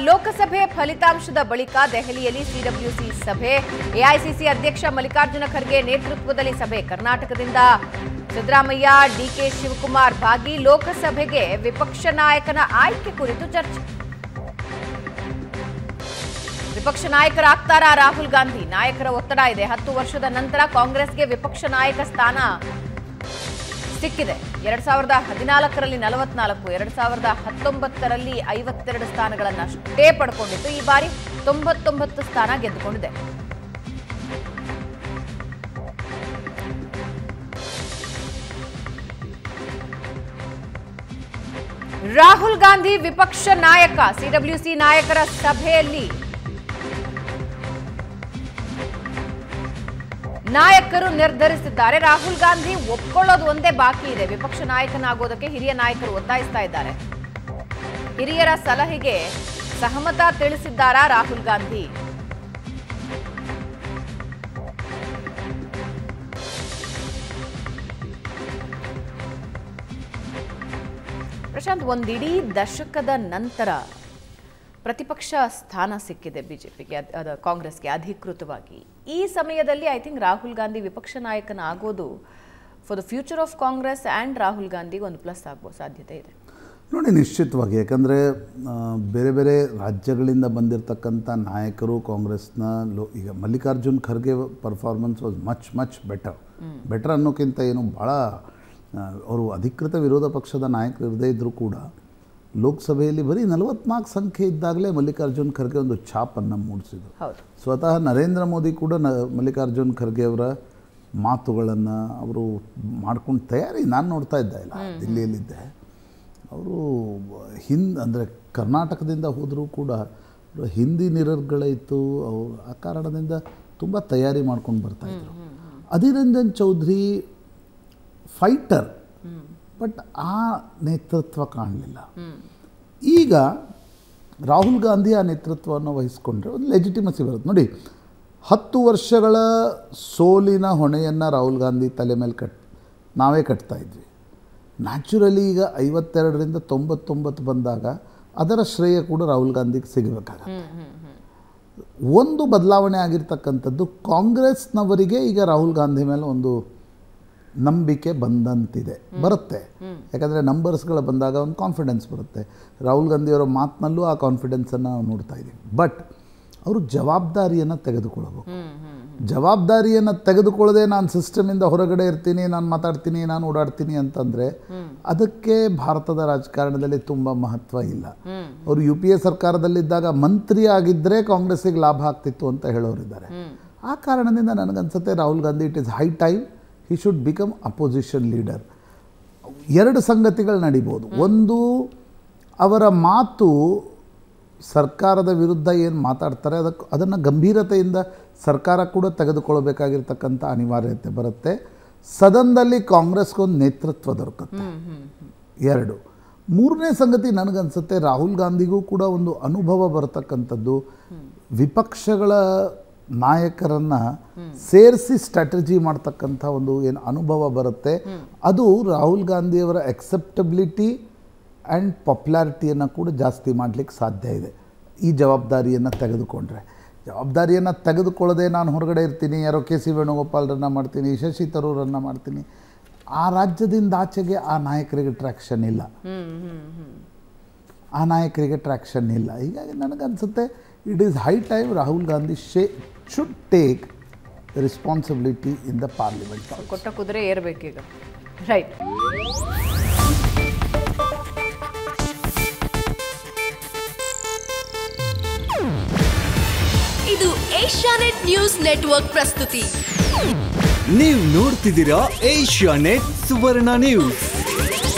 ಲೋಕಸಭೆ ಫಲಿತಾಂಶದ ಬಳಿಕ ದೆಹಲಿಯಲ್ಲಿ ಸಿಡಬ್ಲ್ಯೂಸಿ ಸಭೆ ಎಐಸಿಸಿ ಅಧ್ಯಕ್ಷ ಮಲ್ಲಿಕಾರ್ಜುನ ಖರ್ಗೆ ನೇತೃತ್ವದಲ್ಲಿ ಸಭೆ ಕರ್ನಾಟಕದಿಂದ ಸಿದ್ದರಾಮಯ್ಯ ಡಿಕೆ ಶಿವಕುಮಾರ್ ಭಾಗಿ ಲೋಕಸಭೆಗೆ ವಿಪಕ್ಷ ನಾಯಕನ ಆಯ್ಕೆ ಕುರಿತು ಚರ್ಚೆ ವಿಪಕ್ಷ ನಾಯಕರಾಗ್ತಾರಾ ರಾಹುಲ್ ಗಾಂಧಿ ನಾಯಕರ ಒತ್ತಡ ಇದೆ ಹತ್ತು ವರ್ಷದ ನಂತರ ಕಾಂಗ್ರೆಸ್ಗೆ ವಿಪಕ್ಷ ನಾಯಕ ಸ್ಥಾನ ಸಿಕ್ಕಿದೆ ಎರಡ್ ಸಾವಿರದ ಹದಿನಾಲ್ಕರಲ್ಲಿ ನಲವತ್ನಾಲ್ಕು ಎರಡ್ ಸಾವಿರದ ಹತ್ತೊಂಬತ್ತರಲ್ಲಿ ಐವತ್ತೆರಡು ಸ್ಥಾನಗಳನ್ನಷ್ಟೇ ಪಡ್ಕೊಂಡಿತ್ತು ಈ ಬಾರಿ ತೊಂಬತ್ತೊಂಬತ್ತು ಸ್ಥಾನ ಗೆದ್ದುಕೊಂಡಿದೆ ರಾಹುಲ್ ಗಾಂಧಿ ವಿಪಕ್ಷ ನಾಯಕ ಸಿಡಬ್ಲ್ಯೂಸಿ ನಾಯಕರ ಸಭೆಯಲ್ಲಿ ನಾಯಕರು ನಿರ್ಧರಿಸಿದ್ದಾರೆ ರಾಹುಲ್ ಗಾಂಧಿ ಒಪ್ಕೊಳ್ಳೋದು ಒಂದೇ ಬಾಕಿ ಇದೆ ವಿಪಕ್ಷ ನಾಯಕನಾಗೋದಕ್ಕೆ ಹಿರಿಯ ನಾಯಕರು ಒತ್ತಾಯಿಸ್ತಾ ಇದ್ದಾರೆ ಹಿರಿಯರ ಸಲಹೆಗೆ ಸಹಮತ ತಿಳಿಸಿದ್ದಾರಾ ರಾಹುಲ್ ಗಾಂಧಿ ಪ್ರಶಾಂತ್ ಒಂದಿಡೀ ದಶಕದ ನಂತರ ಪ್ರತಿಪಕ್ಷ ಸ್ಥಾನ ಸಿಕ್ಕಿದೆ ಬಿಜೆಪಿಗೆ ಅದ ಕಾಂಗ್ರೆಸ್ಗೆ ಅಧಿಕೃತವಾಗಿ ಈ ಸಮಯದಲ್ಲಿ ಐ ಥಿಂಕ್ ರಾಹುಲ್ ಗಾಂಧಿ ವಿಪಕ್ಷ ನಾಯಕನ ಆಗೋದು for the future of Congress and Rahul ಗಾಂಧಿಗೆ ಒಂದು ಪ್ಲಸ್ ಆಗೋ ಸಾಧ್ಯತೆ ಇದೆ ನೋಡಿ ನಿಶ್ಚಿತವಾಗಿ ಯಾಕಂದರೆ ಬೇರೆ ಬೇರೆ ರಾಜ್ಯಗಳಿಂದ ಬಂದಿರತಕ್ಕಂಥ ನಾಯಕರು ಕಾಂಗ್ರೆಸ್ನ ಲೋ ಈಗ Mallikarjun Kharge performance was much much better better ಅನ್ನೋಕ್ಕಿಂತ ಏನು ಭಾಳ ಅವರು ಅಧಿಕೃತ ವಿರೋಧ ಪಕ್ಷದ ನಾಯಕರು ಇರದೇ ಇದ್ದರೂ ಕೂಡ ಲೋಕಸಭೆಯಲ್ಲಿ ಬರೀ ನಲವತ್ನಾಲ್ಕು ಸಂಖ್ಯೆ ಇದ್ದಾಗಲೇ ಮಲ್ಲಿಕಾರ್ಜುನ್ ಖರ್ಗೆ ಒಂದು ಛಾಪನ್ನು ಮೂಡಿಸಿದರು ಹೌದು ಸ್ವತಃ ನರೇಂದ್ರ ಮೋದಿ ಕೂಡ ನ ಮಲ್ಲಿಕಾರ್ಜುನ್ ಖರ್ಗೆ ಅವರ ಮಾತುಗಳನ್ನು ಅವರು ಮಾಡ್ಕೊಂಡು ತಯಾರಿ ನಾನು ನೋಡ್ತಾ ಇದ್ದೆ ಇಲ್ಲ ದಿಲ್ಲಿಯಲ್ಲಿದ್ದೆ ಅವರು ಹಿಂದ್ ಅಂದರೆ ಕರ್ನಾಟಕದಿಂದ ಹೋದರೂ ಕೂಡ ಅವ್ರು ಹಿಂದಿ ನಿರರ್ಗಳೈತು ಅವರು ಆ ಕಾರಣದಿಂದ ತುಂಬ ತಯಾರಿ ಮಾಡ್ಕೊಂಡು ಬರ್ತಾಯಿದ್ರು ಅಧೀರ್ ರಂಜನ್ ಚೌಧರಿ ಫೈಟರ್ ಬಟ್ ಆ ನೇತೃತ್ವ ಕಾಣಲಿಲ್ಲ ಈಗ ರಾಹುಲ್ ಗಾಂಧಿ ಆ ನೇತೃತ್ವವನ್ನು ವಹಿಸ್ಕೊಂಡ್ರೆ ಒಂದು ಲೆಜಿಟಿಮಸಿ ಬರುತ್ತೆ ನೋಡಿ ಹತ್ತು ವರ್ಷಗಳ ಸೋಲಿನ ಹೊಣೆಯನ್ನು ರಾಹುಲ್ ಗಾಂಧಿ ತಲೆ ಮೇಲೆ ಕಟ್ ನಾವೇ ಕಟ್ತಾ ಇದ್ವಿ ನ್ಯಾಚುರಲಿ ಈಗ ಐವತ್ತೆರಡರಿಂದ ತೊಂಬತ್ತೊಂಬತ್ತು ಬಂದಾಗ ಅದರ ಶ್ರೇಯ ಕೂಡ ರಾಹುಲ್ ಗಾಂಧಿಗೆ ಸಿಗಬೇಕಾಗತ್ತೆ ಒಂದು ಬದಲಾವಣೆ ಆಗಿರ್ತಕ್ಕಂಥದ್ದು ಕಾಂಗ್ರೆಸ್ನವರಿಗೆ ಈಗ ರಾಹುಲ್ ಗಾಂಧಿ ಮೇಲೆ ಒಂದು ನಂಬಿಕೆ ಬಂದಂತಿದೆ ಬರುತ್ತೆ ಯಾಕಂದರೆ ನಂಬರ್ಸ್ಗಳು ಬಂದಾಗ ಒಂದು ಕಾನ್ಫಿಡೆನ್ಸ್ ಬರುತ್ತೆ ರಾಹುಲ್ ಗಾಂಧಿಯವರ ಮಾತಿನಲ್ಲೂ ಆ ಕಾನ್ಫಿಡೆನ್ಸನ್ನು ನಾವು ನೋಡ್ತಾ ಇದ್ದೀವಿ ಬಟ್ ಅವರು ಜವಾಬ್ದಾರಿಯನ್ನು ತೆಗೆದುಕೊಳ್ಳಬೇಕು ಜವಾಬ್ದಾರಿಯನ್ನು ತೆಗೆದುಕೊಳ್ಳದೆ ನಾನು ಸಿಸ್ಟಮಿಂದ ಹೊರಗಡೆ ಇರ್ತೀನಿ ನಾನು ಮಾತಾಡ್ತೀನಿ ನಾನು ಓಡಾಡ್ತೀನಿ ಅಂತಂದರೆ ಅದಕ್ಕೆ ಭಾರತದ ರಾಜಕಾರಣದಲ್ಲಿ ತುಂಬ ಮಹತ್ವ ಇಲ್ಲ ಅವರು ಯು ಪಿ ಎ ಸರ್ಕಾರದಲ್ಲಿದ್ದಾಗ ಮಂತ್ರಿ ಆಗಿದ್ದರೆ ಕಾಂಗ್ರೆಸ್ಸಿಗೆ ಲಾಭ ಆಗ್ತಿತ್ತು ಅಂತ ಹೇಳೋರಿದ್ದಾರೆ ಆ ಕಾರಣದಿಂದ ನನಗನ್ಸುತ್ತೆ Rahul Gandhi it is high time he should become opposition leader ಎರಡು ಸಂಗತಿಗಳು ನಡಿಬೋದು ಒಂದು ಅವರ ಮಾತು ಸರ್ಕಾರದ ವಿರುದ್ಧ ಏನು ಮಾತಾಡ್ತಾರೆ ಅದಕ್ಕೆ ಅದನ್ನು ಗಂಭೀರತೆಯಿಂದ ಸರ್ಕಾರ ಕೂಡ ತೆಗೆದುಕೊಳ್ಬೇಕಾಗಿರ್ತಕ್ಕಂಥ ಅನಿವಾರ್ಯತೆ ಬರುತ್ತೆ ಸದನದಲ್ಲಿ ಕಾಂಗ್ರೆಸ್ಗೊಂದು ನೇತೃತ್ವ ದೊರಕುತ್ತೆ ಎರಡು ಮೂರನೇ ಸಂಗತಿ ನನಗನ್ಸುತ್ತೆ ರಾಹುಲ್ ಗಾಂಧಿಗೂ ಕೂಡ ಒಂದು ಅನುಭವ ಬರತಕ್ಕಂಥದ್ದು ವಿಪಕ್ಷಗಳ ನಾಯಕರನ್ನು ಸೇರಿಸಿ ಸ್ಟ್ರಾಟಜಿ ಮಾಡ್ತಕ್ಕಂಥ ಒಂದು ಏನು ಅನುಭವ ಬರುತ್ತೆ ಅದು ರಾಹುಲ್ ಗಾಂಧಿಯವರ ಎಕ್ಸೆಪ್ಟಬಿಲಿಟಿ ಆ್ಯಂಡ್ ಪಾಪ್ಯುಲಾರಿಟಿಯನ್ನು ಕೂಡ ಜಾಸ್ತಿ ಮಾಡಲಿಕ್ಕೆ ಸಾಧ್ಯ ಇದೆ ಈ ಜವಾಬ್ದಾರಿಯನ್ನು ತೆಗೆದುಕೊಂಡ್ರೆ ಜವಾಬ್ದಾರಿಯನ್ನು ತೆಗೆದುಕೊಳ್ಳದೆ ನಾನು ಹೊರಗಡೆ ಇರ್ತೀನಿ ಯಾರೋ ಕೆ ಸಿ ವೇಣುಗೋಪಾಲ್ರನ್ನ ಮಾಡ್ತೀನಿ ಶಶಿ ತರೂರನ್ನು ಮಾಡ್ತೀನಿ ಆ ರಾಜ್ಯದಿಂದ ಆಚೆಗೆ ಆ ನಾಯಕರಿಗೆ ಟ್ರ್ಯಾಕ್ಷನ್ ಇಲ್ಲ ಆ ನಾಯಕರಿಗೆ ಟ್ರ್ಯಾಕ್ಷನ್ ಇಲ್ಲ ಹೀಗಾಗಿ ನನಗನ್ಸುತ್ತೆ it is high time Rahul Gandhi she should take responsibility in the parliament ಕೊಟ್ಟ ಕುದುರೆ ಏರ್ಬೇಕೀಗ ರೈಟ್ ಇದು ಏಷ್ಯಾನೆಟ್ ನ್ಯೂಸ್ ನೆಟ್ವರ್ಕ್ ಪ್ರಸ್ತುತಿ ನೀವು ನೋಡ್ತಿದ್ದೀರಾ ಏಷ್ಯಾ ನೆಟ್ ಸುವರ್ಣ ನ್ಯೂಸ್